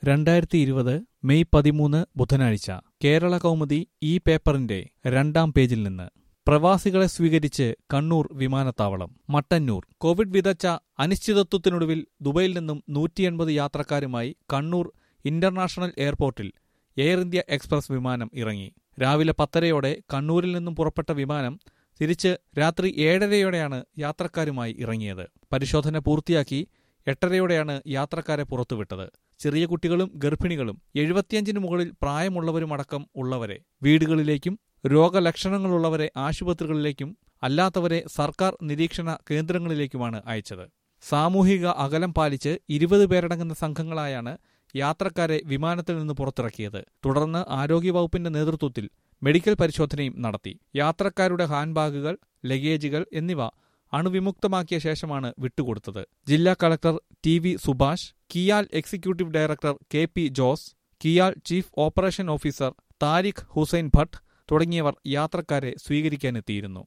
രണ്ടായിരത്തി ഇരുപത് മെയ് പതിമൂന്ന് ബുധനാഴ്ച കേരള കൗമുദി ഈ പേപ്പറിന്റെ രണ്ടാം പേജിൽ നിന്ന് പ്രവാസികളെ സ്വീകരിച്ച് കണ്ണൂർ വിമാനത്താവളം മട്ടന്നൂർ കോവിഡ് വിതച്ച അനിശ്ചിതത്വത്തിനൊടുവിൽ ദുബൈയിൽ നിന്നും നൂറ്റിയെൺപത് യാത്രക്കാരുമായി കണ്ണൂർ ഇന്റർനാഷണൽ എയർപോർട്ടിൽ എയർ ഇന്ത്യ എക്സ്പ്രസ് വിമാനം ഇറങ്ങി രാവിലെ പത്തരയോടെ കണ്ണൂരിൽ നിന്നും പുറപ്പെട്ട വിമാനം തിരിച്ച് രാത്രി ഏഴരയോടെയാണ് യാത്രക്കാരുമായി ഇറങ്ങിയത് പരിശോധന പൂർത്തിയാക്കി എട്ടരയോടെയാണ് യാത്രക്കാരെ പുറത്തുവിട്ടത് ചെറിയ കുട്ടികളും ഗർഭിണികളും എഴുപത്തിയഞ്ചിന് മുകളിൽ പ്രായമുള്ളവരുമടക്കം ഉള്ളവരെ വീടുകളിലേക്കും രോഗലക്ഷണങ്ങളുള്ളവരെ ആശുപത്രികളിലേക്കും അല്ലാത്തവരെ സർക്കാർ നിരീക്ഷണ കേന്ദ്രങ്ങളിലേക്കുമാണ് അയച്ചത് സാമൂഹിക അകലം പാലിച്ച് ഇരുപത് പേരടങ്ങുന്ന സംഘങ്ങളായാണ് യാത്രക്കാരെ വിമാനത്തിൽ നിന്ന് പുറത്തിറക്കിയത് തുടർന്ന് ആരോഗ്യവകുപ്പിന്റെ നേതൃത്വത്തിൽ മെഡിക്കൽ പരിശോധനയും നടത്തി യാത്രക്കാരുടെ ഹാൻഡ്ബാഗുകൾ ലഗേജുകൾ എന്നിവ അണുവിമുക്തമാക്കിയ ശേഷമാണ് വിട്ടുകൊടുത്തത് ജില്ലാ collector T V Subhash KIAL executive director K P Jose KIAL chief operation officer Tariq Hussain Bhat തുടങ്ങിയവർ യാത്രക്കാരെ സ്വീകരിക്കാനെത്തിയിരുന്നു